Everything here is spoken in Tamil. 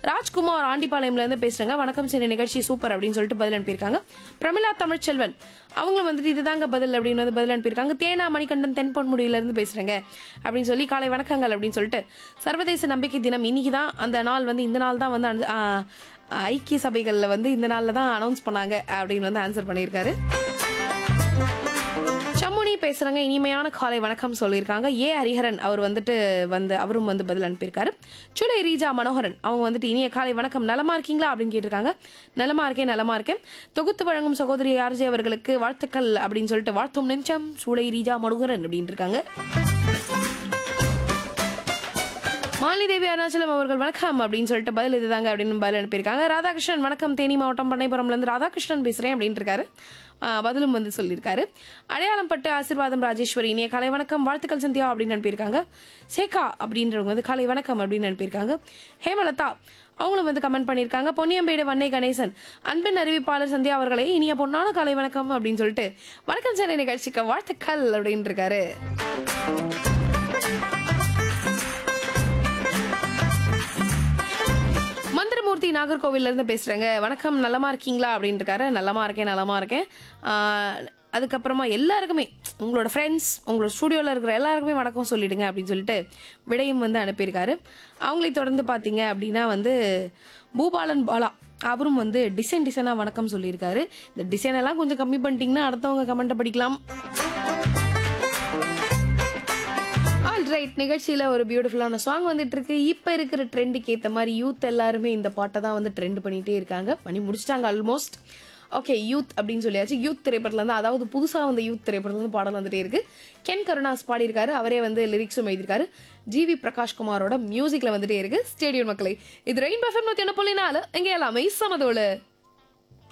ராஜ்குமார் ஆண்டிபாளையம்ல இருந்து பேசுறாங்க வணக்கம் சென்னை நிகழ்ச்சி சூப்பர் அப்படின்னு சொல்லிட்டு பதில் அனுப்பியிருக்காங்க பிரமிளா தமிழ்ச்செல்வன் அவங்களும் வந்துட்டு இதுதாங்க பதில் அப்படின்னு வந்து பதில் அனுப்பியிருக்காங்க தேனா மணிகண்டன் தென்பொன்முடியில இருந்து பேசுறேங்க அப்படின்னு சொல்லி காலை வணக்கங்கள் அப்படின்னு சொல்லிட்டு சர்வதேச நம்பிக்கை தினம் இன்னைக்கு தான் அந்த நாள் வந்து இந்த நாள் தான் வந்து அனு- ஆ, ஐக்கிய சபைகளில் வந்து இந்த நாளில் தான் அனௌன்ஸ் பண்ணாங்க அப்படின்னு வந்து ஆன்சர் பண்ணியிருக்காரு சம்முனி பேசுறாங்க இனிமையான காலை வணக்கம் சொல்லியிருக்காங்க ஏ ஹரிஹரன் அவர் வந்துட்டு வந்து அவரும் வந்து பதில் அனுப்பியிருக்காரு சுலை ரீஜா மனோகரன் அவங்க வந்துட்டு இனிய காலை வணக்கம் நலமா இருக்கீங்களா அப்படின்னு கேட்டிருக்காங்க நலமா இருக்கேன் நலமா இருக்கேன் தொகுத்து வழங்கும் சகோதரி ஆர்ஜி அவர்களுக்கு வாழ்த்துக்கள் அப்படின்னு சொல்லிட்டு வாழ்த்தும் நெஞ்சம் சூளை ரீஜா மனோகரன் அப்படின்னு இருக்காங்க மாலிதேவி அருணாச்சலம் அவர்கள் வணக்கம் அப்படின்னு சொல்லிட்டு பதில் இதுதாங்க அப்படின்னு பதில் அனுப்பியிருக்காங்க ராதாகிருஷ்ணன் வணக்கம் தேனி மாவட்டம் பண்ணைப்புறம்ல இருந்து ராதாகிருஷ்ணன் பேசுறேன் அப்படின்னு இருக்காரு ஆஹ் பதிலும் வந்து சொல்லியிருக்காரு அடையாளம் பட்டு ஆசீர்வாதம் ராஜேஸ்வரி இனிய காலை வணக்கம் வாழ்த்துக்கள் சந்தியா அப்படின்னு அனுப்பியிருக்காங்க சேகா அப்படின்றவங்க வந்து காலை வணக்கம் அப்படின்னு அனுப்பியிருக்காங்க ஹேமலதா அவங்களும் வந்து கமெண்ட் பண்ணியிருக்காங்க பொன்னியம்பேடு வன்னை கணேசன் அன்பின் அறிவிப்பாளர் சந்தியா அவர்களே இனிய பொன்னான காலை வணக்கம் அப்படின்னு சொல்லிட்டு வணக்கம் சென்னை நிகழ்ச்சிக்கு வாழ்த்துக்கள் அப்படின்னு இருக்காரு மந்திரமூர்த்தி நாகர்கோவில்ல இருந்து பேசுறேங்க வணக்கம் நலமா இருக்கீங்களா அப்படின்னு இருக்காரு நலமா இருக்கேன் நலமா இருக்கேன் ஆஹ் அதுக்கப்புறமா எல்லாருக்குமே உங்களோட ஃப்ரெண்ட்ஸ் உங்களோட ஸ்டூடியோவில் இருக்கிற எல்லாருக்குமே வணக்கம் சொல்லிடுங்க அப்படின்னு சொல்லிட்டு விடையும் வந்து அனுப்பியிருக்காரு அவங்களை தொடர்ந்து பார்த்தீங்க அப்படின்னா வந்து பூபாலன் பாலா அவரும் வந்து டிசைன் டிசைனாக வணக்கம் சொல்லியிருக்காரு இந்த டிசைன் எல்லாம் கொஞ்சம் கம்மி பண்ணிட்டீங்கன்னா அடுத்தவங்க கமெண்ட்டை படிக்கலாம் ஆல் ரைட் நிகழ்ச்சியில ஒரு பியூட்டிஃபுல்லான சாங் வந்துட்டு இருக்கு இப்ப இருக்கிற ட்ரெண்டுக்கு ஏத்த மாதிரி யூத் எல்லாருமே இந்த பாட்டை தான் வந்து ட்ரெண்ட் பண்ணிட்டே இருக்காங்க பண்ணி முடிச்சிட்டாங்க ஆல்மோஸ்ட் ஓகே யூத் அப்படின்னு சொல்லியாச்சு யூத் திரைப்படத்துல இருந்து அதாவது புதுசா வந்த யூத் திரைப்படத்துல இருந்து பாடல் வந்துட்டே இருக்கு கென் கருணாஸ் பாடியிருக்காரு அவரே வந்து லிரிக்ஸும் எழுதியிருக்காரு ஜிவி பிரகாஷ் குமாரோட மியூசிக்ல வந்துட்டே இருக்கு ஸ்டேடியம் மக்களை இது ரெயின் பஃபம் நூத்தி என்ன புள்ளி நாலு எங்க எல்லாமே சமதோடு